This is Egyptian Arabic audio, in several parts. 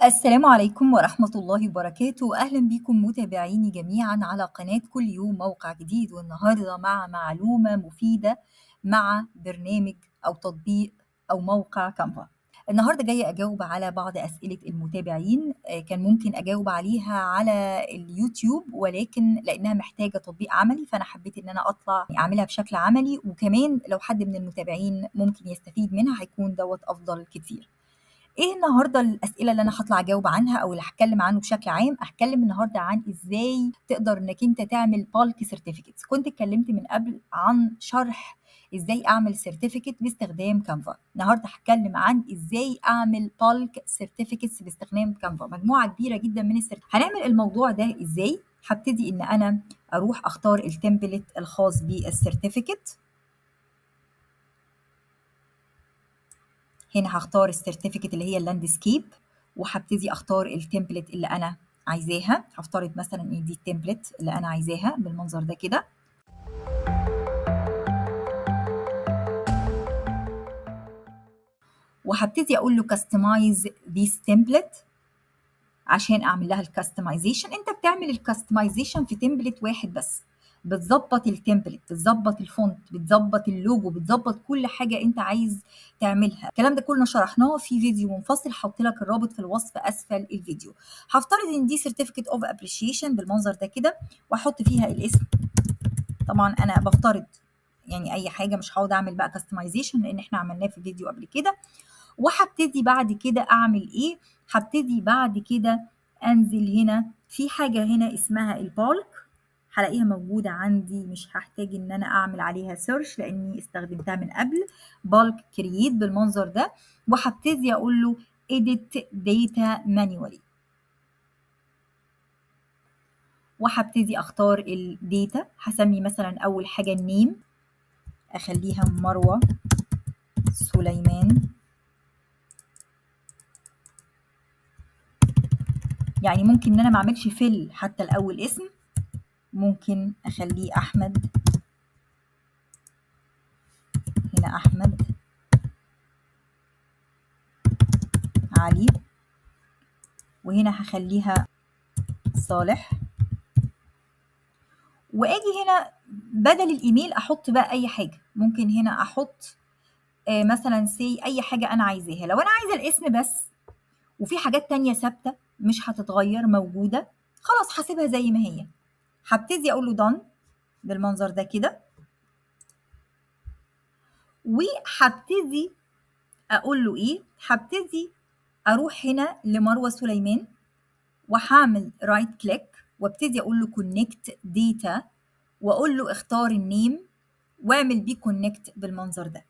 السلام عليكم ورحمة الله وبركاته أهلا بكم متابعيني جميعا على قناة كل يوم موقع جديد والنهاردة مع معلومة مفيدة مع برنامج أو تطبيق أو موقع كانفا النهارده جايه اجاوب على بعض اسئله المتابعين آه، كان ممكن اجاوب عليها على اليوتيوب ولكن لانها محتاجه تطبيق عملي فانا حبيت ان انا اطلع اعملها بشكل عملي وكمان لو حد من المتابعين ممكن يستفيد منها هيكون دوت افضل كتير ايه النهارده الاسئله اللي انا هطلع اجاوب عنها او اللي هتكلم عنه بشكل عام هتكلم النهارده عن ازاي تقدر انك انت تعمل بالك سيرتيفيكتس كنت اتكلمت من قبل عن شرح ازاي اعمل سيرتيفيكت باستخدام كانفا النهارده هتكلم عن ازاي اعمل بالك سيرتيفيكتس باستخدام كانفا مجموعه كبيره جدا من السيرتيفيكت هنعمل الموضوع ده ازاي هبتدي ان انا اروح اختار التمبلت الخاص بالسيرتيفيكت هنا هختار السيرتيفيكت اللي هي اللاندسكيب وهبتدي اختار التمبلت اللي انا عايزاها هفترض مثلا ان دي التمبلت اللي انا عايزاها بالمنظر ده كده وهبتدي اقول له كاستمايز ذيس تمبلت عشان اعمل لها الكاستمايزيشن انت بتعمل الكاستمايزيشن في تمبلت واحد بس بتظبط التمبلت بتظبط الفونت بتظبط اللوجو بتظبط كل حاجه انت عايز تعملها الكلام ده كلنا شرحناه في فيديو منفصل هحط لك الرابط في الوصف اسفل الفيديو هفترض ان دي سيرتيفيكت اوف ابريشيشن بالمنظر ده كده واحط فيها الاسم طبعا انا بفترض يعني اي حاجه مش هقعد اعمل بقى كاستمايزيشن لان احنا عملناه في فيديو قبل كده وهبتدي بعد كده اعمل ايه هبتدي بعد كده انزل هنا في حاجه هنا اسمها البالك هلاقيها موجودة عندي مش هحتاج ان انا اعمل عليها سيرش لاني استخدمتها من قبل بالك كرييت بالمنظر ده وهبتدي اقول له edit data manually وهبتدي اختار الداتا هسمي مثلا اول حاجة النيم اخليها مروة سليمان يعني ممكن ان انا ما اعملش فيل حتى الاول اسم ممكن اخليه احمد هنا احمد علي وهنا هخليها صالح واجي هنا بدل الايميل احط بقى اي حاجه ممكن هنا احط آه مثلا سي اي حاجه انا عايزاها لو انا عايزه الاسم بس وفي حاجات تانية ثابته مش هتتغير موجوده خلاص هسيبها زي ما هي هبتدي اقول له done بالمنظر ده كده وهبتدي اقول له ايه هبتدي اروح هنا لمروه سليمان وهعمل رايت كليك وابتدي اقول له كونكت داتا واقول له اختار النيم واعمل بيه كونكت بالمنظر ده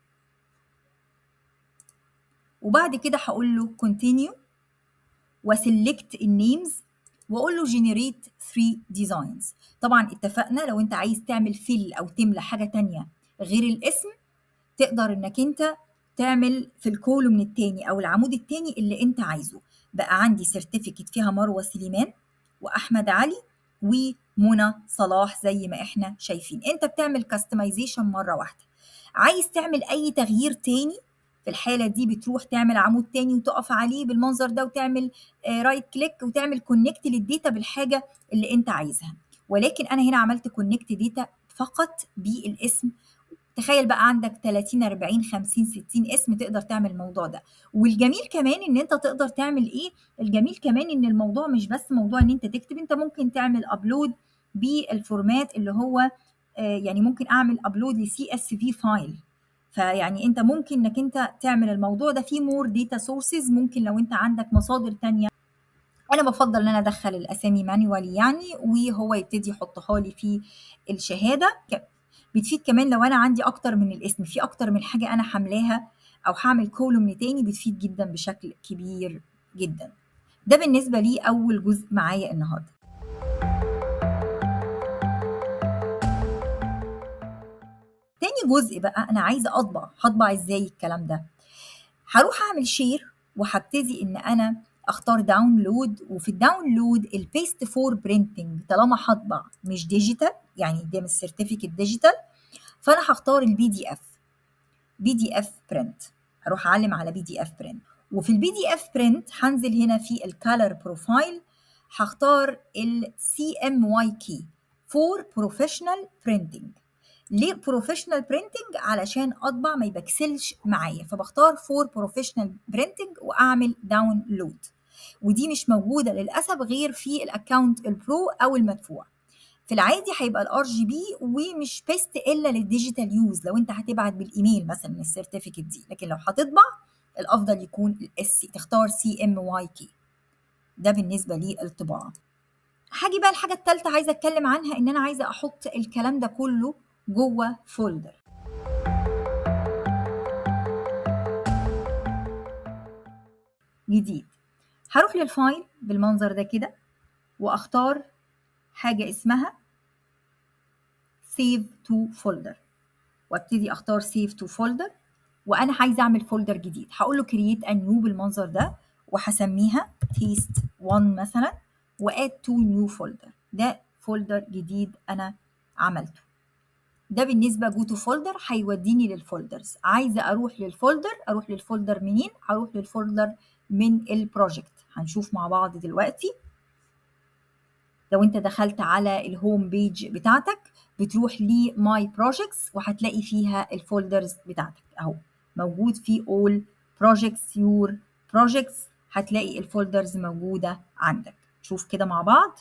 وبعد كده هقول له كونتينيو وسلكت النيمز واقول له جنريت 3 ديزاينز طبعا اتفقنا لو انت عايز تعمل فيل او تملى حاجه تانية غير الاسم تقدر انك انت تعمل في الكولوم التاني او العمود التاني اللي انت عايزه بقى عندي سيرتيفيكت فيها مروه سليمان واحمد علي ومنى صلاح زي ما احنا شايفين انت بتعمل كاستمايزيشن مره واحده عايز تعمل اي تغيير تاني في الحاله دي بتروح تعمل عمود تاني وتقف عليه بالمنظر ده وتعمل رايت كليك وتعمل كونكت للداتا بالحاجه اللي انت عايزها ولكن انا هنا عملت كونكت داتا فقط بالاسم تخيل بقى عندك 30 40 50 60 اسم تقدر تعمل الموضوع ده والجميل كمان ان انت تقدر تعمل ايه الجميل كمان ان الموضوع مش بس موضوع ان انت تكتب انت ممكن تعمل ابلود بالفورمات اللي هو يعني ممكن اعمل ابلود لسي اس في فايل فيعني انت ممكن انك انت تعمل الموضوع ده في مور داتا سورسز ممكن لو انت عندك مصادر تانية انا بفضل ان انا ادخل الاسامي مانوالي يعني وهو يبتدي يحطها لي في الشهاده بتفيد كمان لو انا عندي اكتر من الاسم في اكتر من حاجه انا حاملاها او هعمل كولوم تاني بتفيد جدا بشكل كبير جدا ده بالنسبه لي اول جزء معايا النهارده تاني جزء بقى انا عايزه اطبع هطبع ازاي الكلام ده هروح اعمل شير وهبتدي ان انا اختار داونلود وفي الداونلود البيست فور برينتنج طالما هطبع مش ديجيتال يعني ده مش سيرتيفيكت ديجيتال فانا هختار البي دي اف بي دي اف برنت هروح اعلم على بي دي اف برنت وفي البي دي اف برنت هنزل هنا في الكالر بروفايل هختار ال CMY key for professional printing ليه بروفيشنال برينتنج علشان اطبع ما يبكسلش معايا فبختار فور بروفيشنال برينتنج واعمل داونلود ودي مش موجوده للاسف غير في الاكونت البرو او المدفوع في العادي هيبقى الار جي بي ومش بيست الا للديجيتال يوز لو انت هتبعت بالايميل مثلا السيرتيفيكت دي لكن لو هتطبع الافضل يكون الاس تختار سي ام واي كي ده بالنسبه للطباعه هاجي بقى الحاجه الثالثه عايزه اتكلم عنها ان انا عايزه احط الكلام ده كله جوه فولدر جديد هروح للفايل بالمنظر ده كده واختار حاجه اسمها save to folder وابتدي اختار save to folder وانا عايزه اعمل فولدر جديد هقول له create a new بالمنظر ده وهسميها taste 1 مثلا واد to new folder ده فولدر جديد انا عملته ده بالنسبه جو تو فولدر هيوديني للفولدرز عايزه اروح للفولدر اروح للفولدر منين هروح للفولدر من البروجكت هنشوف مع بعض دلوقتي لو انت دخلت على الهوم بيج بتاعتك بتروح لماي بروجكتس وهتلاقي فيها الفولدرز بتاعتك اهو موجود في all projects your projects هتلاقي الفولدرز موجوده عندك شوف كده مع بعض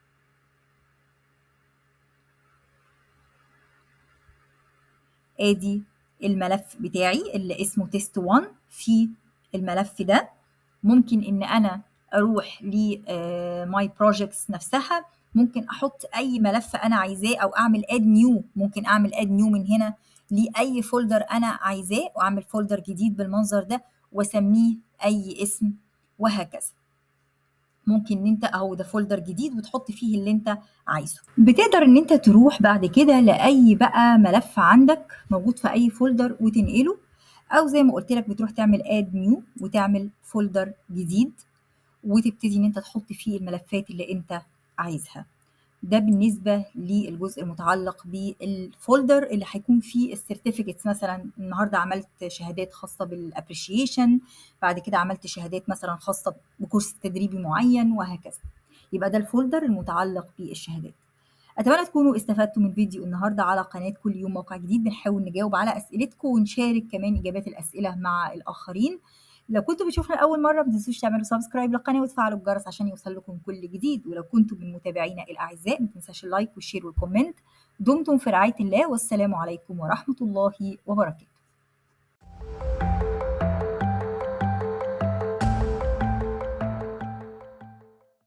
ادي الملف بتاعي اللي اسمه تيست 1 في الملف ده ممكن ان انا اروح لماي بروجكتس نفسها ممكن احط اي ملف انا عايزاه او اعمل اد نيو ممكن اعمل اد نيو من هنا لاي فولدر انا عايزاه واعمل فولدر جديد بالمنظر ده واسميه اي اسم وهكذا ممكن ان انت اهو ده فولدر جديد وتحط فيه اللي انت عايزه بتقدر ان انت تروح بعد كده لاي بقى ملف عندك موجود في اي فولدر وتنقله او زي ما قلت لك بتروح تعمل اد نيو وتعمل فولدر جديد وتبتدي ان انت تحط فيه الملفات اللي انت عايزها ده بالنسبة للجزء المتعلق بالفولدر اللي هيكون فيه السيرتيفيكتس مثلا النهاردة عملت شهادات خاصة بالابريشيشن بعد كده عملت شهادات مثلا خاصة بكورس تدريبي معين وهكذا يبقى ده الفولدر المتعلق بالشهادات اتمنى تكونوا استفدتوا من فيديو النهارده على قناه كل يوم موقع جديد بنحاول نجاوب على اسئلتكم ونشارك كمان اجابات الاسئله مع الاخرين لو كنتوا بتشوفنا لاول مره ما تنسوش تعملوا سبسكرايب للقناه وتفعلوا الجرس عشان يوصل لكم كل جديد ولو كنتوا من متابعينا الاعزاء ما تنساش اللايك والشير والكومنت دمتم في رعايه الله والسلام عليكم ورحمه الله وبركاته